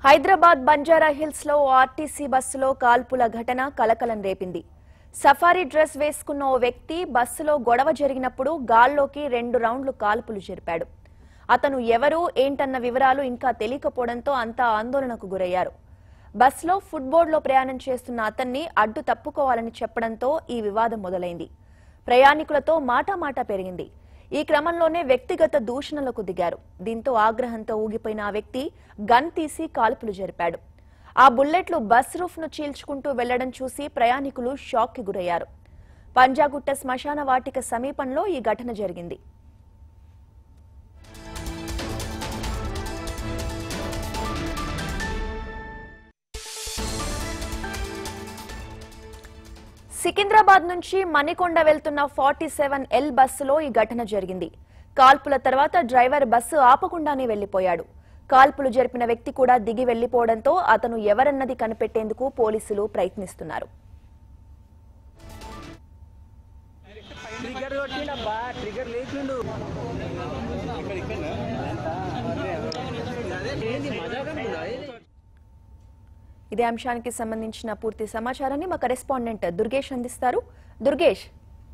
Hyderabad Banjara hills లో RTC బస్సులో కాల్పుల ఘటన కలకలం రేపింది సఫారీ డ్రెస్ వేసుకున్న ఓ వ్యక్తి బస్సులో గొడవ జరిగినప్పుడు గాల్లోకి రెండు రౌండ్లు కాల్పులు జరిపాడు అతను ఎవరు ఏంటన్న వివరాలు ఇంకా తెలియకపోవడంతో అంతా ఆందోళనకు గురయ్యారు బస్సులో ఫుట్బోర్డ్లో ప్రయాణం చేస్తున్న అతన్ని అడ్డు తప్పుకోవాలని చెప్పడంతో ఈ వివాదం మొదలైంది ప్రయాణికులతో మాటామాటా పెరిగింది ఈ క్రమంలోనే వ్యక్తిగత దూషణలకు దిగారు దీంతో ఆగ్రహంతో ఊగిపోయిన ఆ వ్యక్తి గన్ తీసి కాల్పులు జరిపాడు ఆ బుల్లెట్లు బస్ రూఫ్ ను చీల్చుకుంటూ వెళ్లడం చూసి ప్రయాణికులు షాక్ కి గురయ్యారు పంజాగుట్ట శ్మశాన వాటిక సమీపంలో ఈ ఘటన జరిగింది సికింద్రాబాద్ నుంచి మణికొండ వెళ్తున్న ఫార్టీ సెవెన్ ఎల్ బస్సులో ఈ ఘటన జరిగింది కాల్పుల తర్వాత డ్రైవర్ బస్సు ఆపకుండానే వెళ్లిపోయాడు కాల్పులు జరిపిన వ్యక్తి కూడా దిగి వెళ్లిపోవడంతో అతను ఎవరన్నది కనిపెట్టేందుకు పోలీసులు ప్రయత్నిస్తున్నారు ట్రిగర్ కొట్టిండబ్బా ట్రిగర్ లేచిండు ఏంది మజాగా ఇదే అంశానికి సంబంధించిన పూర్తి సమాచారాన్ని మా కరెస్పాండెంట్ దుర్గేష్ అందిస్తారు దుర్గేష్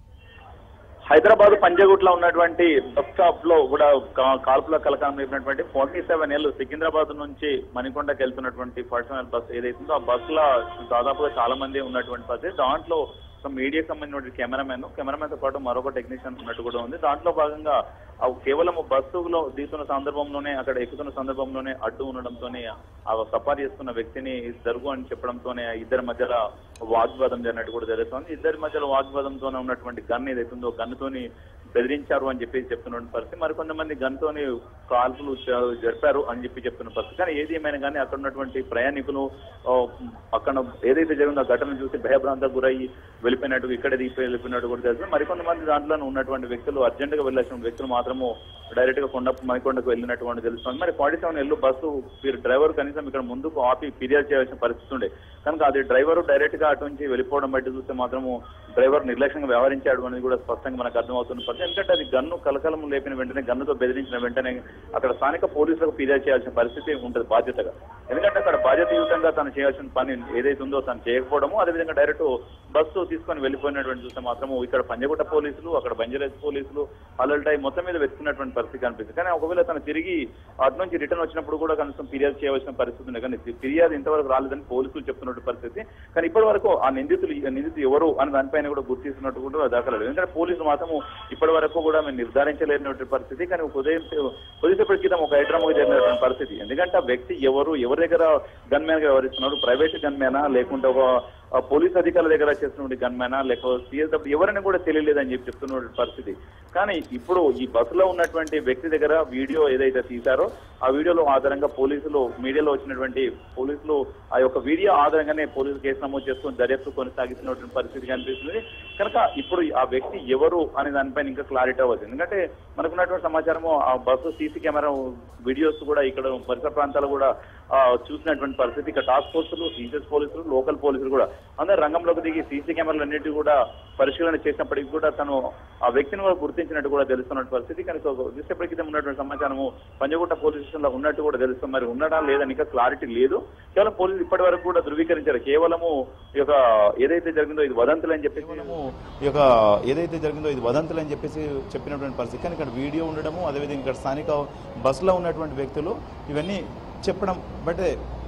హైదరాబాద్ పంజగుట్లో ఉన్నటువంటి బస్ స్టాప్ లో కూడా కా- కాల్పుల కలకాలం రేపినటువంటి ఫార్టీ సెవెన్ ఏళ్ళు సికింద్రాబాద్ నుంచి మణికొండకి వెళ్తున్నటువంటి ఫార్టీ సెవెన్ బస్ ఏదైతుందో ఆ బస్ లో దాదాపుగా చాలా మంది ఉన్నటువంటి పరిస్థితి దాంట్లో ఒక మీడియాకి సంబంధించిన కెమెరామెన్ కెమెరామెన్ తో పాటు మరొక టెక్నీషియన్ ఉన్నట్టు కూడా ఉంది దాంట్లో భాగంగా ఆ కేవలం బస్సులో దిగుతున్న సందర్భంలోనే అక్కడ ఎక్కుతున్న సందర్భంలోనే అడ్డు ఉండడంతోనే ఆ సఫారీ చేస్తున్న వ్యక్తిని జరుగు అని చెప్పడంతోనే ఆ ఇద్దరి మధ్యలో వాగ్వాదం జరిగినట్టు కూడా తెలుస్తోంది ఇద్దరి మధ్యలో వాగ్వాదంతోనే ఉన్నటువంటి గన్ ఏదైతుందో గన్నుతోని బెదిరించారు అని చెప్పి చెప్తున్న పరిస్థితి మరికొంతమంది గన్తోని కాల్పులు జ- జరిపారు అని చెప్పి చెప్తున్న పరిస్థితి కానీ ఏది ఏమైనా కానీ అక్కడ ఉన్నటువంటి ప్రయాణికులు ఆ, అక్కడ ఏదైతే జరిగిందో ఆ ఘటన చూసి భయభ్రాంతకు గురయ్యి వెళ్ళిపోయినట్టు ఇక్కడ దిగి వెళ్ళిపోయినట్టు కూడా తెలుసు మరికొంతమంది దాంట్లో ఉన్నటువంటి వ్యక్తులు అర్జెంట్ గా వెళ్ళాల్సిన వ్యక్తులు మాత్రము డైరెక్ట్ గా కొండ మణికొండకు వెళ్ళినటువంటి తెలుస్తుంది మరి ఫార్టీ సెవెన్ ఎల్లు బస్సు మీరు డ్రైవర్ కనీసం ఇక్కడ ముందుకు ఆపి ఫిర్యాదు చేయాల్సిన పరిస్థితి ఉండే కనుక అది డ్రైవర్ డైరెక్ట్ గా అటు నుంచి వెళ్ళిపోవడం బట్టి చూస్తే మాత్రము డ్రైవర్ నిర్లక్ష్యంగా వ్యవహరించాడు అనేది కూడా స్పష్టంగా మనకు అర్థమవుతున్న పరిస్థితి ఎందుకంటే అది గన్ను కలకలం లేపిన వెంటనే గన్నుతో బెదిరించిన వెంటనే అక్కడ స్థానిక పోలీసులకు ఫిర్యాదు చేయాల్సిన పరిస్థితి ఉంటుంది బాధ్యతగా ఎందుకంటే అక్కడ బాధ్యతయుతంగా తను చేయాల్సిన పని ఏదైతే ఉందో తను చేయకపోవడము అదేవిధంగా డైరెక్ట్ బస్సు తీసుకొని వెళ్ళిపోయినటువంటి చూస్తే మాత్రము ఇక్కడ పంజగుట్ట పోలీసులు అక్కడ బంజరేజ్ పోలీసులు అలర్ట్ అయి మొత్తం మీద వెతుకున్నటువంటి పరిస్థితి కనిపిస్తుంది కానీ ఒకవేళ తను తిరిగి అటు నుంచి రిటర్న్ వచ్చినప్పుడు కూడా కనీసం ఫిర్యాదు చేయవలసిన పరిస్థితి ఉంది కానీ ఫిర్యాదు ఇంతవరకు రాలేదని పోలీసులు చెప్తున్నట్టు పరిస్థితి కానీ ఇప్పటి వరకు ఆ నిందితులు ఈ నిందితులు ఎవరు అని దానిపైన కూడా గుర్తిస్తున్నట్టు కూడా దాఖలేదు ఎందుకంటే పోలీసులు మాత్రము ఇప్పటి వరకు కూడా మేము నిర్ధారించలేనటువంటి పరిస్థితి కానీ ఒక ఉదయం కొద్దిసేపటి క్రితం ఒక హైడ్రామాకు జరిగినటువంటి పరిస్థితి ఎందుకంటే ఆ వ్యక్తి ఎవరు ఎవరి దగ్గర గన్ మ్యాన్ గా వ్యవహరిస్తున్నాడు ప్రైవేట్ గన్ మ్యానా లేకుంటే ఒక ఆ పోలీస్ అధికారుల దగ్గర చేస్తున్న గన్ మ్యానా లేకపోతే సిఎస్డబ్ల్యూ ఎవరైనా కూడా తెలియలేదని చెప్పి చెప్తున్న పరిస్థితి కానీ ఇప్పుడు ఈ బస్సులో ఉన్నటువంటి వ్యక్తి దగ్గర వీడియో ఏదైతే తీశారో ఆ వీడియోలో ఆధారంగా పోలీసులు మీడియాలో వచ్చినటువంటి పోలీసులు ఆ యొక్క వీడియో ఆధారంగానే పోలీసులు కేసు నమోదు చేసుకుని దర్యాప్తు కొనసాగిస్తున్నటువంటి పరిస్థితి కనిపిస్తుంది కనుక ఇప్పుడు ఆ వ్యక్తి ఎవరు అనే దానిపైన ఇంకా క్లారిటీ అవ్వదు ఎందుకంటే మనకున్నటువంటి సమాచారము ఆ బస్సు సీసీ కెమెరా వీడియోస్ కూడా ఇక్కడ పరిసర ప్రాంతాలు కూడా ఆ, చూసినటువంటి పరిస్థితి ఇక్కడ టాస్క్ ఫోర్సులు సీసీఎస్ పోలీసులు లోకల్ పోలీసులు కూడా అందరు రంగంలోకి దిగి సీసీ కెమెరాలు అన్నిటి కూడా పరిశీలన చేసినప్పటికీ కూడా తను ఆ వ్యక్తిని కూడా గుర్తించినట్టు కూడా తెలుస్తున్న పరిస్థితి కానీ సో చూసేపటి క్రితం ఉన్నటువంటి సమాచారము పంజగుట్ట పోలీస్ స్టేషన్ లో ఉన్నట్టు కూడా తెలుస్తుంది మరి ఉండడా లేదని ఇంకా క్లారిటీ లేదు కేవలం పోలీసులు ఇప్పటి వరకు కూడా ధృవీకరించారు కేవలము ఈ యొక్క ఏదైతే జరిగిందో ఇది వదంతులు అని చెప్పి కేవలము ఈ యొక్క ఏదైతే జరిగిందో ఇది వదంతులు అని చెప్పేసి చెప్పినటువంటి పరిస్థితి కానీ ఇక్కడ వీడియో ఉండడము అదేవిధంగా ఇక్కడ స్థానిక బస్సులో ఉన్నటువంటి వ్యక్తులు ఇవన్నీ చెప్పడం బట్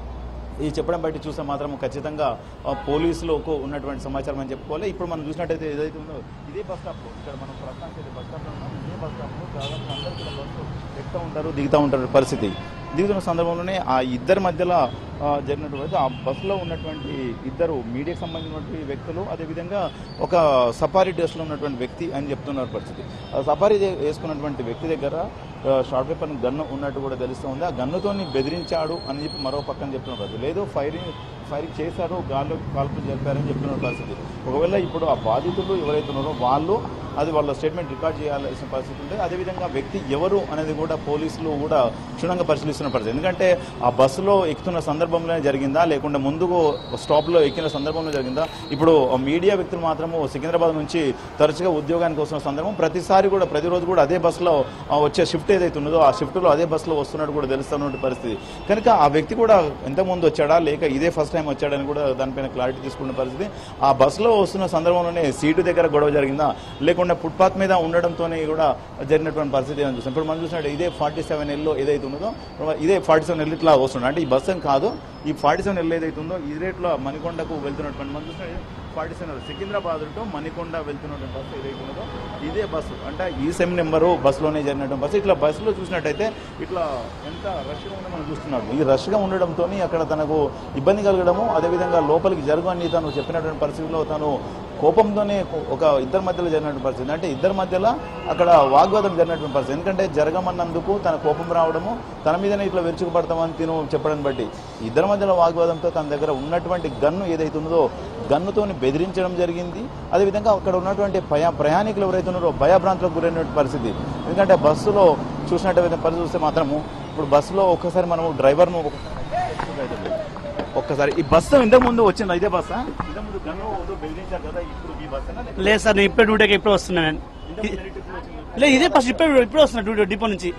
ఈ చెప్పడం బట్టి చూస్తే మాత్రం ఖచ్చితంగా ఆ, పోలీసులకు ఉన్నటువంటి సమాచారం అని చెప్పుకోవాలి ఇప్పుడు మనం చూసినట్టయితే ఏదైతే ఉందో ఇదే బస్ స్టాప్ ఇక్కడ మనం ప్రస్తుతానికి అయితే బస్ స్టాప్లో ఉన్నాం ఇదే బస్ స్టాప్లో దాదాపు అందరూ కూడా బస్సు ఎక్కుతూ ఉంటారు దిగుతూ ఉంటారు పరిస్థితి దిగుతున్న సందర్భంలోనే ఆ ఇద్దరి మధ్యలో ఆ, జరిగినటువంటి ఆ బస్సులో ఉన్నటువంటి ఇద్దరు మీడియాకి సంబంధించినటువంటి వ్యక్తులు అదేవిధంగా ఒక సఫారీ డ్రెస్లో ఉన్నటువంటి వ్యక్తి అని చెప్తున్నారు పరిస్థితి ఆ సఫారీ దే- వేసుకున్నటువంటి వ్యక్తి దగ్గర ఆ, షార్ట్ పేపర్ గన్ను ఉన్నట్టు కూడా తెలుస్తుంది ఆ గన్నుతోని బెదిరించాడు అని చెప్పి మరో పక్కన చెప్తున్న పరిస్థితి లేదు ఫైరింగ్ ఫైరింగ్ చేశారు గాల్లో కాల్పులు జరిపారని చెప్తున్న పరిస్థితి ఒకవేళ ఇప్పుడు ఆ బాధితులు ఎవరైతే ఉన్నారో వాళ్ళు అది వాళ్ళ స్టేట్మెంట్ రికార్డ్ చేయాల్సిన పరిస్థితి ఉంది అదేవిధంగా వ్యక్తి ఎవరు అనేది కూడా పోలీసులు కూడా క్షుణ్ణంగా పరిశీలిస్తున్న పరిస్థితి ఎందుకంటే ఆ బస్సులో ఎక్కుతున్న సందర్భంలోనే జరిగిందా లేకుంటే ముందుకు స్టాప్లో ఎక్కిన సందర్భంలో జరిగిందా ఇప్పుడు ఆ మీడియా వ్యక్తులు మాత్రము సికింద్రాబాద్ నుంచి తరచుగా ఉద్యోగానికి వస్తున్న సందర్భం ప్రతిసారి కూడా ప్రతిరోజు కూడా అదే బస్సులో ఆ, వచ్చే షిఫ్ట్ ఏదైతే ఉన్నదో ఆ షిఫ్ట్లో అదే బస్సులో వస్తున్నట్టు కూడా తెలుస్తున్న పరిస్థితి కనుక ఆ వ్యక్తి కూడా ఎంతకుముందు వచ్చాడా లేక ఇదే ఫస్ట్ టైం వచ్చాడని కూడా దానిపైన క్లారిటీ తీసుకున్న పరిస్థితి ఆ బస్సులో వస్తున్న సందర్భంలోనే సీటు దగ్గర గొడవ జరిగిందా లేకుండా ఫుట్పాత్ మీద ఉండడంతోనే కూడా జరిగినటువంటి పరిస్థితి ఏమైనా చూస్తాం ఇప్పుడు మనం చూసినట్టు ఇదే ఫార్టీ సెవెన్ ఎల్లో ఏదైతే ఉన్నదో ఇదే ఫార్టీ సెవెన్ ఎల్ ఇట్లా వస్తుంది అంటే ఈ బస్సు అని కాదు ఈ ఫార్టీ సెవెన్ ఎల్ ఏదైతే ఉందో ఈ రేట్లో మణికొండకు వెళ్తున్నటువంటి మనం చూసినట్టు forty seven Secunderabad to Manikonda వెళ్తున్నటువంటి బస్సు ఏదైతే ఉన్నదో ఇదే బస్సు అంటే ఈ సెమ్ నెంబరు బస్సులోనే జరిగినటువంటి బస్సు ఇట్లా బస్సులో చూసినట్టయితే ఇట్లా ఎంత రష్గా ఉందో మనం చూస్తున్నాడు ఈ రష్గా ఉండడంతో అక్కడ తనకు ఇబ్బంది కలగడము అదేవిధంగా లోపలికి జరుగు అని తను చెప్పినటువంటి పరిస్థితిలో తను కోపంతోనే ఒక ఇద్దరి మధ్యలో జరిగినటువంటి పరిస్థితి అంటే ఇద్దరి మధ్యలో అక్కడ వాగ్వాదం జరిగినటువంటి పరిస్థితి ఎందుకంటే జరగమన్నందుకు తన కోపం రావడము తన మీదనే ఇట్లా విరుచుకుపడతామని తిను చెప్పడం బట్టి ఇద్దరి మధ్యలో వాగ్వాదంతో తన దగ్గర ఉన్నటువంటి గన్ను ఏదైతే ఉన్నదో గన్నుతోని బెదిరించడం జరిగింది అదేవిధంగా అక్కడ ఉన్నటువంటి ప్రయా ప్రయాణికులు ఎవరైతే ఉన్నారో భయభ్రాంతులకు గురైనటువంటి పరిస్థితి ఎందుకంటే బస్సులో చూసినట్టయితే పరిస్థితి చూస్తే మాత్రము ఇప్పుడు బస్సులో ఒక్కసారి మనము డ్రైవర్ను ఒక్కసారి ఈ బస్సు ఇంతకు ముందు వచ్చింది ఇదే బస్సా ఇంతకు ముందు గన్ను వద్దు బెదిరించారు కదా ఇప్పుడు ఈ బస్సు లేదు సార్ నేను ఇప్పుడే డ్యూటీకి ఇప్పుడు వస్తున్నాను నేను. లేదు ఇదే ఫస్ట్ ఇప్పుడే ఇప్పుడే వస్తున్నా డ్యూటీ డిపో నుంచి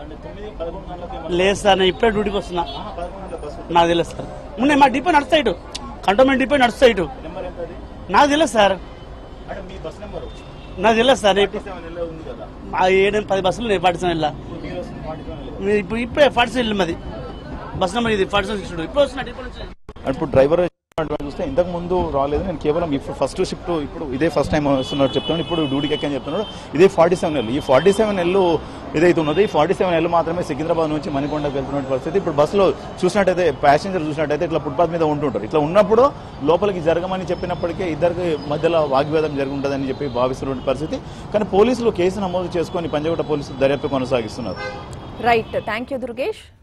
లేదు సార్ నేను ఇప్పుడే డ్యూటీకి వస్తున్నా నాకు తెలియదు సార్ ముందే మా డిపో నడుస్తా ఇటు కంటోన్మెంట్ డిపో నడుస్తా ఇటు నెంబర్ ఎంత అది నాకు తెలియదు సార్ అంటే మీ బస్ నెంబర్ నాకు తెలియదు సార్ నేను ఇప్పుడు సెవెన్ ఎల్లో ఉంది కదా ఆ ఏడు పది బస్సులు నేను ఫార్టీ సెవెన్ వెళ్ళా ఇప్పుడు మీరు వస్తుంది ఫార్టీ సెవెన్ మీరు ఇప్పుడు ఇప్పుడే ఫార్టీ సెవెన్ మాది బస్ నెంబర్ ఇది ఫార్టీ సెవెన్ సిక్స్ ఇప్పుడు వస్తున్నా డిపో నుంచి ఇప్పుడు డ్రైవర్ చూస్తే ఇంతకు ముందు రాలేదు నేను కేవలం ఇప్పుడు ఫస్ట్ షిఫ్ట్ ఇప్పుడు ఇదే ఫస్ట్ టైం వస్తున్నారు చెప్తున్నాను ఇప్పుడు డ్యూటీకి ఎక్కని చెప్తున్నాడు ఇదే ఫార్టీ సెవెన్ ఎల్ ఈ ఫార్టీ సెవెన్ ఎల్ ఏదైతే ఉన్నదో ఈ ఫార్టీ సెవెన్ ఎల్ మాత్రమే సికింద్రాబాద్ నుంచి మణికొండకు వెళ్తున్న పరిస్థితి ఇప్పుడు బస్సులో చూసినట్టయితే ప్యాసింజర్ చూసినట్టయితే ఇట్లా ఫుట్పాత్ మీద ఉంటుంటారు ఇట్లా ఉన్నప్పుడు లోపలికి జరగమని చెప్పినప్పటికే ఇద్దరికి మధ్యలో వాగ్వేదం జరుగుంటుందని చెప్పి భావిస్తున్న పరిస్థితి కానీ పోలీసులు కేసు నమోదు చేసుకొని పంజగుట్ట పోలీసులు దర్యాప్తు కొనసాగిస్తున్నారు రైట్ థ్యాంక్ యూ దుర్గేష్